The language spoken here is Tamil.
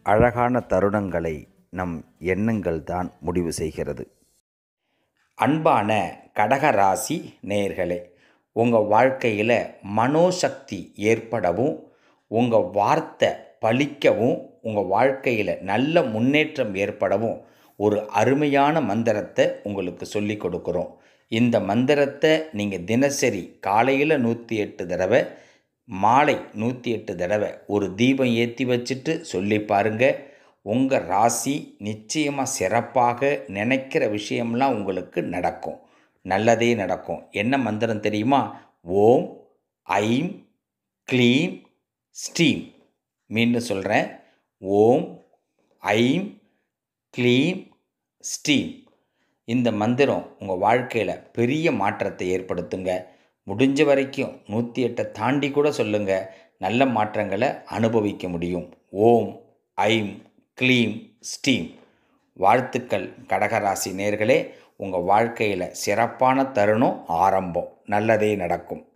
அழகான தருணங்களை நம் எண்ணங்கள் தான் முடிவு செய்கிறது அன்பான கடகராசி நேயர்களே உங்கள் வாழ்க்கையில் மனோசக்தி ஏற்படவும் உங்கள் வார்த்தை பலிக்கவும் உங்கள் வாழ்க்கையில் நல்ல முன்னேற்றம் ஏற்படவும் ஒரு அருமையான மந்திரத்தை உங்களுக்கு சொல்லி கொடுக்குறோம் இந்த மந்திரத்தை நீங்கள் தினசரி காலையில் நூற்றி எட்டு தடவை மாலை நூற்றி எட்டு தடவை ஒரு தீபம் ஏற்றி வச்சுட்டு சொல்லி பாருங்கள் உங்கள் ராசி நிச்சயமாக சிறப்பாக நினைக்கிற விஷயம்லாம் உங்களுக்கு நடக்கும் நல்லதே நடக்கும் என்ன மந்திரம் தெரியுமா ஓம் ஐம் க்ளீம் ஸ்டீம் மீண்டும் சொல்கிறேன் ஓம் ஐம் க்ளீம் ஸ்டீம் இந்த மந்திரம் உங்கள் வாழ்க்கையில் பெரிய மாற்றத்தை ஏற்படுத்துங்க முடிஞ்ச வரைக்கும் நூற்றி எட்டை தாண்டி கூட சொல்லுங்கள் நல்ல மாற்றங்களை அனுபவிக்க முடியும் ஓம் ஐம் க்ளீம் ஸ்டீம் வாழ்த்துக்கள் கடகராசி நேர்களே உங்கள் வாழ்க்கையில் சிறப்பான தருணம் ஆரம்பம் நல்லதே நடக்கும்